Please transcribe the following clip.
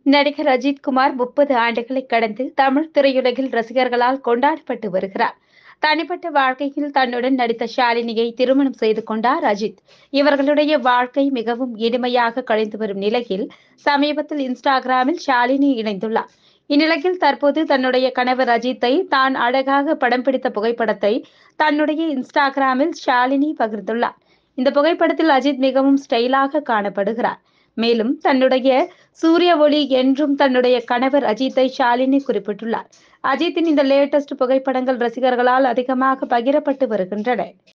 நடிகர் அஜித் குமார் முப்பது ஆண்டுகளை கடந்து தமிழ் திரையுலகில் ரசிகர்களால் கொண்டாடப்பட்டு வருகிறார் தனிப்பட்ட வாழ்க்கையில் தன்னுடன் நடித்த ஷாலினியை திருமணம் செய்து கொண்டார் அஜித் இவர்களுடைய வாழ்க்கை மிகவும் இனிமையாக கழிந்து வரும் நிலையில் சமீபத்தில் இன்ஸ்டாகிராமில் ஷாலினி இணைந்துள்ளார் இந்நிலையில் தற்போது தன்னுடைய கணவர் அஜித்தை தான் அழகாக படம் பிடித்த புகைப்படத்தை தன்னுடைய இன்ஸ்டாகிராமில் ஷாலினி பகிர்ந்துள்ளார் இந்த புகைப்படத்தில் அஜித் மிகவும் ஸ்டைலாக காணப்படுகிறார் மேலும் தன்னுடைய சூரிய ஒளி என்றும் தன்னுடைய கணவர் அஜித்தை ஷாலினி குறிப்பிட்டுள்ளார் அஜித்தின் இந்த லேட்டஸ்ட் புகைப்படங்கள் ரசிகர்களால் அதிகமாக பகிரப்பட்டு வருகின்றன